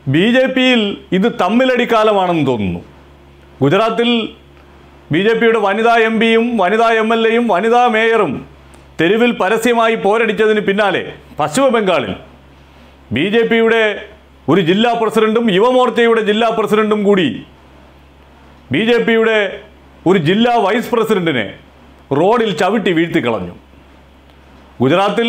B J പിയിൽ ഇത് തമ്മിലടിക്കാലമാണെന്ന് തോന്നുന്നു ഗുജറാത്തിൽ ബി ജെ പിയുടെ വനിതാ എം പിയും വനിതാ എം എൽ എയും വനിതാ മേയറും തെരുവിൽ പരസ്യമായി പോരടിച്ചതിന് പിന്നാലെ പശ്ചിമ ബംഗാളിൽ ബി ജെ പിയുടെ ഒരു ജില്ലാ പ്രസിഡന്റും യുവമോർച്ചയുടെ ജില്ലാ പ്രസിഡന്റും കൂടി ബി ജെ പിയുടെ ഒരു ജില്ലാ വൈസ് പ്രസിഡന്റിനെ റോഡിൽ ചവിട്ടി വീഴ്ത്തിക്കളഞ്ഞു ഗുജറാത്തിൽ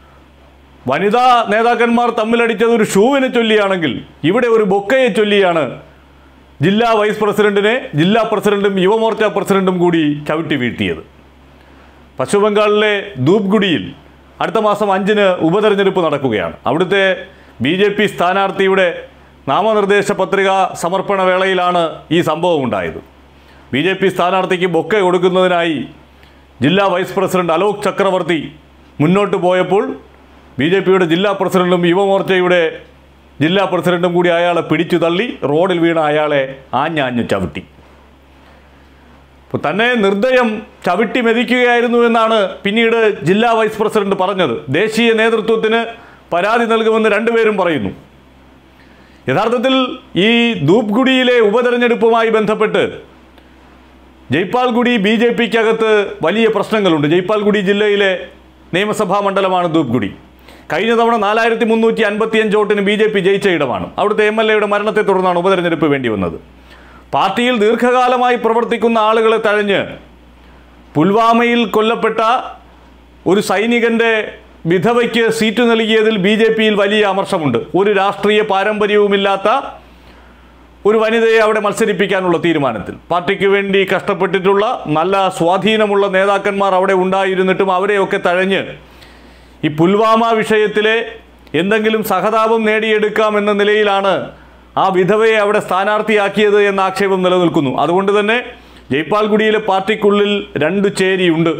വനിതാ നേതാക്കന്മാർ തമ്മിലടിച്ചത് ഒരു ഷൂവിനെ ചൊല്ലിയാണെങ്കിൽ ഇവിടെ ഒരു ബൊക്കയെ ചൊല്ലിയാണ് ജില്ലാ വൈസ് പ്രസിഡന്റിനെ ജില്ലാ പ്രസിഡന്റും യുവമോർച്ച പ്രസിഡന്റും കൂടി ചവിട്ടി വീഴ്ത്തിയത് പശ്ചിമ ബംഗാളിലെ ധൂപ്ഗുഡിയിൽ അടുത്ത മാസം അഞ്ചിന് ഉപതെരഞ്ഞെടുപ്പ് നടക്കുകയാണ് അവിടുത്തെ ബി ജെ പി സ്ഥാനാർത്ഥിയുടെ നാമനിർദ്ദേശ പത്രിക സമർപ്പണ വേളയിലാണ് ഈ സംഭവം ഉണ്ടായത് ബി ജെ പി സ്ഥാനാർത്ഥിക്ക് ബൊക്കെ കൊടുക്കുന്നതിനായി ജില്ലാ വൈസ് പ്രസിഡന്റ് അലോക് ചക്രവർത്തി മുന്നോട്ട് പോയപ്പോൾ ബി ജെ പിയുടെ ജില്ലാ പ്രസിഡന്റും യുവമോർച്ചയുടെ ജില്ലാ പ്രസിഡന്റും കൂടി അയാളെ പിടിച്ചു തള്ളി റോഡിൽ വീണ അയാളെ ആഞ്ഞാഞ്ഞു ചവിട്ടി അപ്പോൾ തന്നെ നിർദ്ദയം ചവിട്ടി മെതിക്കുകയായിരുന്നു എന്നാണ് പിന്നീട് ജില്ലാ വൈസ് പ്രസിഡന്റ് പറഞ്ഞത് ദേശീയ നേതൃത്വത്തിന് പരാതി നൽകുമെന്ന് രണ്ടുപേരും പറയുന്നു യഥാർത്ഥത്തിൽ ഈ ധൂപ്ഗുഡിയിലെ ഉപതെരഞ്ഞെടുപ്പുമായി ബന്ധപ്പെട്ട് ജയ്പാൽഗുഡി ബി ജെ പിക്കകത്ത് വലിയ പ്രശ്നങ്ങളുണ്ട് ജയ്പാൽഗുഡി ജില്ലയിലെ നിയമസഭാ മണ്ഡലമാണ് ധൂപ്ഗുഡി കഴിഞ്ഞ തവണ നാലായിരത്തി മുന്നൂറ്റി അൻപത്തിയഞ്ച് വോട്ടിന് ബി ജെ പി ജയിച്ച ഇടമാണ് അവിടുത്തെ എം എൽ എയുടെ മരണത്തെ തുടർന്നാണ് ഉപതെരഞ്ഞെടുപ്പ് വേണ്ടി വന്നത് പാർട്ടിയിൽ ദീർഘകാലമായി പ്രവർത്തിക്കുന്ന ആളുകളെ തഴഞ്ഞ് പുൽവാമയിൽ കൊല്ലപ്പെട്ട ഒരു സൈനികന്റെ വിധവയ്ക്ക് സീറ്റ് നൽകിയതിൽ ബി ജെ പിയിൽ വലിയ അമർഷമുണ്ട് ഒരു രാഷ്ട്രീയ പാരമ്പര്യവുമില്ലാത്ത ഒരു വനിതയെ അവിടെ മത്സരിപ്പിക്കാനുള്ള തീരുമാനത്തിൽ പാർട്ടിക്ക് വേണ്ടി കഷ്ടപ്പെട്ടിട്ടുള്ള നല്ല സ്വാധീനമുള്ള നേതാക്കന്മാർ അവിടെ ഉണ്ടായിരുന്നിട്ടും അവരെയൊക്കെ തഴഞ്ഞ് ഈ പുൽവാമ വിഷയത്തിലെ എന്തെങ്കിലും സഹതാപം നേടിയെടുക്കാം എന്ന നിലയിലാണ് ആ വിധവയെ അവിടെ സ്ഥാനാർത്ഥിയാക്കിയത് എന്ന ആക്ഷേപം നിലനിൽക്കുന്നു അതുകൊണ്ട് തന്നെ ജയ്പാൽഗുഡിയിലെ പാർട്ടിക്കുള്ളിൽ രണ്ട് ചേരിയുണ്ട്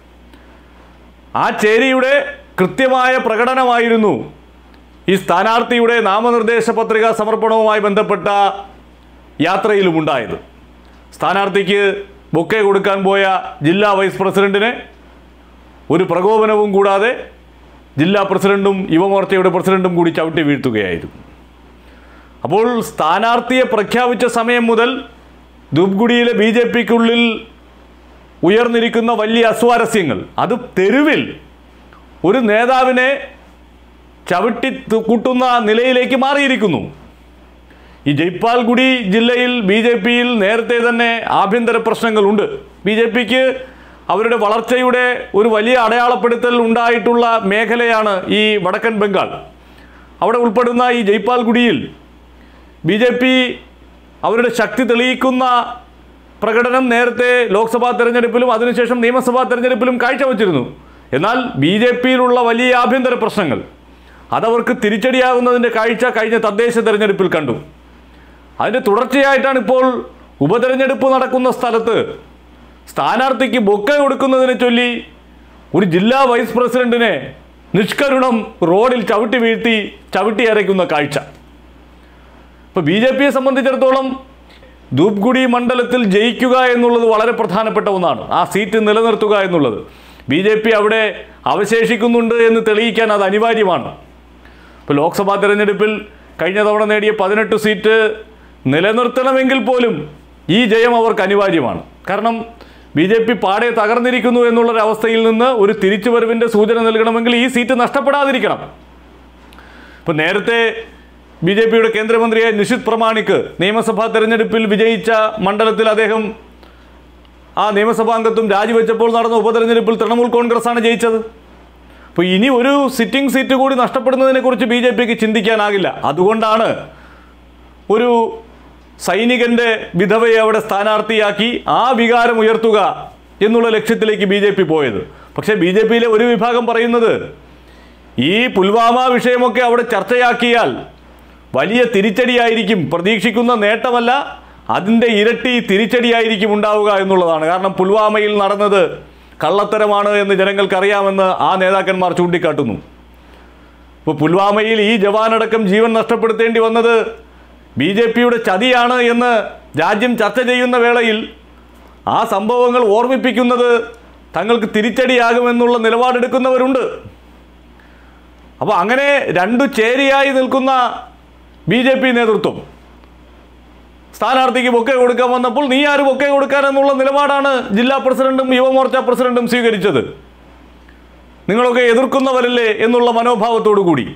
ആ ചേരിയുടെ കൃത്യമായ പ്രകടനമായിരുന്നു ഈ സ്ഥാനാർത്ഥിയുടെ നാമനിർദ്ദേശ പത്രിക സമർപ്പണവുമായി ബന്ധപ്പെട്ട യാത്രയിലും ഉണ്ടായത് സ്ഥാനാർത്ഥിക്ക് ബൊക്കെ കൊടുക്കാൻ പോയ ജില്ലാ വൈസ് പ്രസിഡന്റിനെ ഒരു പ്രകോപനവും കൂടാതെ ജില്ലാ പ്രസിഡന്റും യുവമോർച്ചയുടെ പ്രസിഡന്റും കൂടി ചവിട്ടി വീഴ്ത്തുകയായിരുന്നു അപ്പോൾ സ്ഥാനാർത്ഥിയെ പ്രഖ്യാപിച്ച സമയം മുതൽ ധൂപ്ഗുഡിയിലെ ബി ജെ പിക്കുള്ളിൽ ഉയർന്നിരിക്കുന്ന വലിയ അസ്വാരസ്യങ്ങൾ അത് തെരുവിൽ ഒരു നേതാവിനെ ചവിട്ടി തു- കൂട്ടുന്ന നിലയിലേക്ക് മാറിയിരിക്കുന്നു ഈ ജയ്പാൽഗുഡി ജില്ലയിൽ ബി ജെ പിയിൽ നേരത്തെ തന്നെ ആഭ്യന്തര പ്രശ്നങ്ങളുണ്ട് ബി ജെ പിക്ക് അവരുടെ വളർച്ചയുടെ ഒരു വലിയ അടയാളപ്പെടുത്തൽ ഉണ്ടായിട്ടുള്ള മേഖലയാണ് ഈ വടക്കൻ ബംഗാൾ അവിടെ ഉൾപ്പെടുന്ന ഈ ജയ്പാൽഗുഡിയിൽ ബി ജെ പി അവരുടെ ശക്തി തെളിയിക്കുന്ന പ്രകടനം നേരത്തെ ലോക്സഭാ തെരഞ്ഞെടുപ്പിലും അതിനുശേഷം നിയമസഭാ തെരഞ്ഞെടുപ്പിലും കാഴ്ചവെച്ചിരുന്നു എന്നാൽ ബി ജെ പിയിലുള്ള വലിയ ആഭ്യന്തര പ്രശ്നങ്ങൾ അതവർക്ക് തിരിച്ചടിയാകുന്നതിൻ്റെ കാഴ്ച കഴിഞ്ഞ തദ്ദേശ തെരഞ്ഞെടുപ്പിൽ കണ്ടു അതിൻ്റെ തുടർച്ചയായിട്ടാണ് ഇപ്പോൾ ഉപതെരഞ്ഞെടുപ്പ് നടക്കുന്ന സ്ഥലത്ത് സ്ഥാനാർത്ഥിക്ക് ബൊക്ക കൊടുക്കുന്നതിനെ ചൊല്ലി ഒരു ജില്ലാ വൈസ് പ്രസിഡന്റിനെ നിഷ്കരുണം റോഡിൽ ചവിട്ടി വീഴ്ത്തി ചവിട്ടി അരയ്ക്കുന്ന കാഴ്ച ഇപ്പോൾ ബി ജെ പിയെ സംബന്ധിച്ചിടത്തോളം ധൂപ്ഗുഡി മണ്ഡലത്തിൽ ജയിക്കുക എന്നുള്ളത് വളരെ പ്രധാനപ്പെട്ട ഒന്നാണ് ആ സീറ്റ് നിലനിർത്തുക എന്നുള്ളത് ബി ജെ പി അവിടെ അവശേഷിക്കുന്നുണ്ട് എന്ന് തെളിയിക്കാൻ അത് അനിവാര്യമാണ് ഇപ്പോൾ ലോക്സഭാ തെരഞ്ഞെടുപ്പിൽ കഴിഞ്ഞ തവണ നേടിയ പതിനെട്ട് സീറ്റ് നിലനിർത്തണമെങ്കിൽ പോലും ഈ ജയം അവർക്ക് അനിവാര്യമാണ് കാരണം ബി ജെ പി പാടെ തകർന്നിരിക്കുന്നു എന്നുള്ളൊരവസ്ഥയിൽ നിന്ന് ഒരു തിരിച്ചുവരവിൻ്റെ സൂചന നൽകണമെങ്കിൽ ഈ സീറ്റ് നഷ്ടപ്പെടാതിരിക്കണം ഇപ്പം നേരത്തെ ബി ജെ പിയുടെ കേന്ദ്രമന്ത്രിയായ നിഷിത് പ്രമാണിക്ക് നിയമസഭാ തെരഞ്ഞെടുപ്പിൽ വിജയിച്ച മണ്ഡലത്തിൽ അദ്ദേഹം ആ നിയമസഭാംഗത്വം രാജിവെച്ചപ്പോൾ നടന്ന ഉപതെരഞ്ഞെടുപ്പിൽ തൃണമൂൽ കോൺഗ്രസ്സാണ് ജയിച്ചത് അപ്പോൾ ഇനി ഒരു സിറ്റിംഗ് സീറ്റ് കൂടി നഷ്ടപ്പെടുന്നതിനെക്കുറിച്ച് ബി ജെ പിക്ക് ചിന്തിക്കാനാകില്ല അതുകൊണ്ടാണ് ഒരു സൈനികന്റെ വിധവയെ അവിടെ സ്ഥാനാർത്ഥിയാക്കി ആ വികാരം ഉയർത്തുക എന്നുള്ള ലക്ഷ്യത്തിലേക്ക് ബി ജെ പി പോയത് പക്ഷേ ബി ജെ പിയിലെ ഒരു വിഭാഗം പറയുന്നത് ഈ പുൽവാമ വിഷയമൊക്കെ അവിടെ ചർച്ചയാക്കിയാൽ വലിയ തിരിച്ചടിയായിരിക്കും പ്രതീക്ഷിക്കുന്ന നേട്ടമല്ല അതിൻ്റെ ഇരട്ടി തിരിച്ചടിയായിരിക്കും ഉണ്ടാവുക എന്നുള്ളതാണ് കാരണം പുൽവാമയിൽ നടന്നത് കള്ളത്തരമാണ് എന്ന് ജനങ്ങൾക്കറിയാമെന്ന് ആ നേതാക്കന്മാർ ചൂണ്ടിക്കാട്ടുന്നു ഇപ്പോൾ പുൽവാമയിൽ ഈ ജവാനടക്കം ജീവൻ നഷ്ടപ്പെടുത്തേണ്ടി വന്നത് ബി ജെ പിയുടെ ചതിയാണ് എന്ന് രാജ്യം ചർച്ച ചെയ്യുന്ന വേളയിൽ ആ സംഭവങ്ങൾ ഓർമ്മിപ്പിക്കുന്നത് തങ്ങൾക്ക് തിരിച്ചടിയാകുമെന്നുള്ള നിലപാടെടുക്കുന്നവരുണ്ട് അപ്പോൾ അങ്ങനെ രണ്ടു ചേരിയായി നിൽക്കുന്ന ബി ജെ പി നേതൃത്വം സ്ഥാനാർത്ഥിക്ക് ബൊക്കെ കൊടുക്കാൻ വന്നപ്പോൾ നീ ആര് ബൊക്കെ കൊടുക്കാൻ എന്നുള്ള നിലപാടാണ് ജില്ലാ പ്രസിഡന്റും യുവമോർച്ച പ്രസിഡന്റും സ്വീകരിച്ചത് നിങ്ങളൊക്കെ എതിർക്കുന്നവരല്ലേ എന്നുള്ള മനോഭാവത്തോടു കൂടി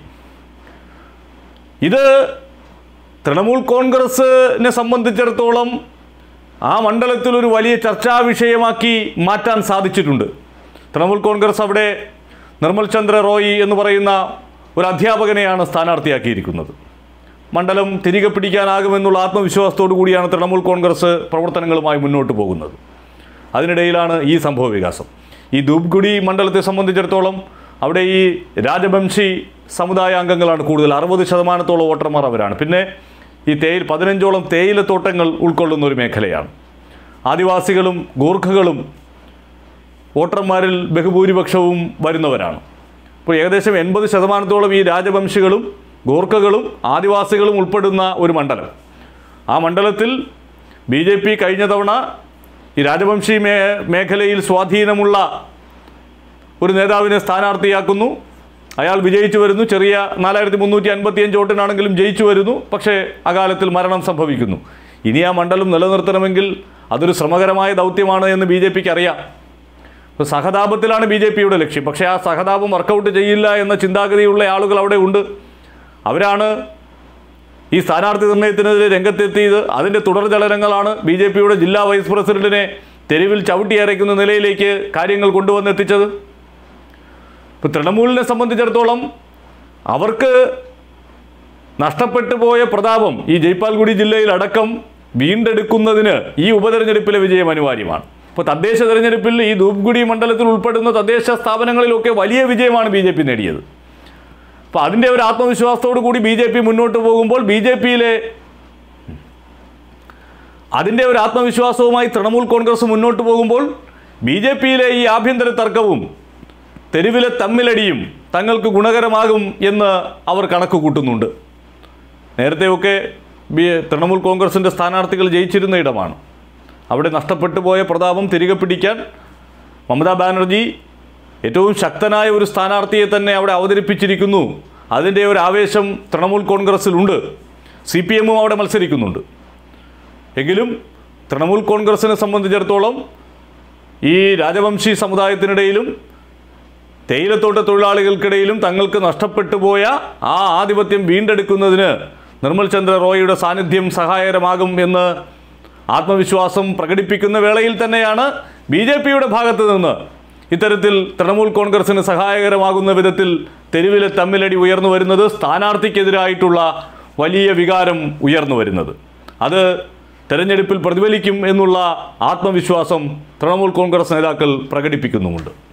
ഇത് തൃണമൂൽ കോൺഗ്രസിനെ സംബന്ധിച്ചിടത്തോളം ആ മണ്ഡലത്തിൽ ഒരു വലിയ ചർച്ചാ വിഷയമാക്കി മാറ്റാൻ സാധിച്ചിട്ടുണ്ട് തൃണമൂൽ കോൺഗ്രസ് അവിടെ നിർമ്മൽ ചന്ദ്ര റോയി എന്ന് പറയുന്ന ഒരു അധ്യാപകനെയാണ് സ്ഥാനാർത്ഥിയാക്കിയിരിക്കുന്നത് മണ്ഡലം തിരികെ പിടിക്കാനാകുമെന്നുള്ള ആത്മവിശ്വാസത്തോടു കൂടിയാണ് തൃണമൂൽ കോൺഗ്രസ് പ്രവർത്തനങ്ങളുമായി മുന്നോട്ട് പോകുന്നത് അതിനിടയിലാണ് ഈ സംഭവ വികാസം ഈ ധൂപ്ഗുഡി മണ്ഡലത്തെ സംബന്ധിച്ചിടത്തോളം അവിടെ ഈ രാജവംശി സമുദായ അംഗങ്ങളാണ് കൂടുതൽ അറുപത് ശതമാനത്തോളം വോട്ടർമാർ അവരാണ് പിന്നെ ഈ തേയില പതിനഞ്ചോളം തേയിലത്തോട്ടങ്ങൾ ഉൾക്കൊള്ളുന്ന ഒരു മേഖലയാണ് ആദിവാസികളും ഗൂർഖകളും വോട്ടർമാരിൽ ബഹുഭൂരിപക്ഷവും വരുന്നവരാണ് അപ്പോൾ ഏകദേശം എൺപത് ശതമാനത്തോളം ഈ രാജവംശികളും ഗോർഖകളും ആദിവാസികളും ഉൾപ്പെടുന്ന ഒരു മണ്ഡലം ആ മണ്ഡലത്തിൽ ബി ജെ പി കഴിഞ്ഞ തവണ ഈ രാജവംശി മേ മേഖലയിൽ സ്വാധീനമുള്ള ഒരു നേതാവിനെ സ്ഥാനാർത്ഥിയാക്കുന്നു അയാൾ വിജയിച്ചു വരുന്നു ചെറിയ നാലായിരത്തി മുന്നൂറ്റി അൻപത്തിയഞ്ച് വോട്ടിനാണെങ്കിലും ജയിച്ചു വരുന്നു പക്ഷേ അകാലത്തിൽ മരണം സംഭവിക്കുന്നു ഇനി ആ മണ്ഡലം നിലനിർത്തണമെങ്കിൽ അതൊരു ശ്രമകരമായ ദൗത്യമാണ് എന്ന് ബി ജെ പിക്ക് അറിയാം ഇപ്പോൾ സഹതാപത്തിലാണ് ബി ജെ പിയുടെ ലക്ഷ്യം പക്ഷേ ആ സഹതാപം വർക്കൗട്ട് ചെയ്യില്ല എന്ന ചിന്താഗതിയുള്ള ആളുകൾ അവിടെ ഉണ്ട് അവരാണ് ഈ സ്ഥാനാർത്ഥി നിർണയത്തിനെതിരെ രംഗത്തെത്തിയത് അതിൻ്റെ തുടർചലനങ്ങളാണ് ബി ജെ പിയുടെ ജില്ലാ വൈസ് പ്രസിഡന്റിനെ തെരുവിൽ ചവിട്ടിയരയ്ക്കുന്ന നിലയിലേക്ക് കാര്യങ്ങൾ കൊണ്ടുവന്നെത്തിച്ചത് ഇപ്പോൾ തൃണമൂലിനെ സംബന്ധിച്ചിടത്തോളം അവർക്ക് നഷ്ടപ്പെട്ടു പോയ പ്രതാപം ഈ ജയ്പാൽഗുഡി ജില്ലയിൽ അടക്കം വീണ്ടെടുക്കുന്നതിന് ഈ ഉപതെരഞ്ഞെടുപ്പിലെ വിജയം അനിവാര്യമാണ് ഇപ്പോൾ തദ്ദേശ തെരഞ്ഞെടുപ്പിൽ ഈ ധൂപ്ഗുഡി മണ്ഡലത്തിൽ ഉൾപ്പെടുന്ന തദ്ദേശ സ്ഥാപനങ്ങളിലൊക്കെ വലിയ വിജയമാണ് ബി ജെ പി നേടിയത് അപ്പോൾ അതിൻ്റെ ഒരു ആത്മവിശ്വാസത്തോടു കൂടി ബി ജെ പി മുന്നോട്ട് പോകുമ്പോൾ ബി ജെ പിയിലെ അതിൻ്റെ ഒരു ആത്മവിശ്വാസവുമായി തൃണമൂൽ കോൺഗ്രസ് മുന്നോട്ട് പോകുമ്പോൾ ബി ജെ പിയിലെ ഈ ആഭ്യന്തര തർക്കവും തെരുവിലെ തമ്മിലടിയും തങ്ങൾക്ക് ഗുണകരമാകും എന്ന് അവർ കണക്ക് കൂട്ടുന്നുണ്ട് നേരത്തെയൊക്കെ ബി തൃണമൂൽ കോൺഗ്രസിൻ്റെ സ്ഥാനാർത്ഥികൾ ജയിച്ചിരുന്ന ഇടമാണ് അവിടെ നഷ്ടപ്പെട്ടു പോയ പ്രതാപം തിരികെ പിടിക്കാൻ മമതാ ബാനർജി ഏറ്റവും ശക്തനായ ഒരു സ്ഥാനാർത്ഥിയെ തന്നെ അവിടെ അവതരിപ്പിച്ചിരിക്കുന്നു അതിൻ്റെ ഒരു ആവേശം തൃണമൂൽ കോൺഗ്രസ്സിലുണ്ട് സി പി എമ്മും അവിടെ മത്സരിക്കുന്നുണ്ട് എങ്കിലും തൃണമൂൽ കോൺഗ്രസിനെ സംബന്ധിച്ചിടത്തോളം ഈ രാജവംശി സമുദായത്തിനിടയിലും തേയിലത്തോട്ട തൊഴിലാളികൾക്കിടയിലും തങ്ങൾക്ക് നഷ്ടപ്പെട്ടു പോയ ആ ആധിപത്യം വീണ്ടെടുക്കുന്നതിന് നിർമ്മൽ ചന്ദ്ര റോയിയുടെ സാന്നിധ്യം സഹായകരമാകും എന്ന് ആത്മവിശ്വാസം പ്രകടിപ്പിക്കുന്ന വേളയിൽ തന്നെയാണ് ബി ജെ പിയുടെ ഭാഗത്ത് നിന്ന് ഇത്തരത്തിൽ തൃണമൂൽ കോൺഗ്രസിന് സഹായകരമാകുന്ന വിധത്തിൽ തെരുവിലെ തമ്മിലടി ഉയർന്നു വരുന്നത് സ്ഥാനാർത്ഥിക്കെതിരായിട്ടുള്ള വലിയ വികാരം ഉയർന്നു വരുന്നത് അത് തെരഞ്ഞെടുപ്പിൽ പ്രതിഫലിക്കും എന്നുള്ള ആത്മവിശ്വാസം തൃണമൂൽ കോൺഗ്രസ് നേതാക്കൾ പ്രകടിപ്പിക്കുന്നുമുണ്ട്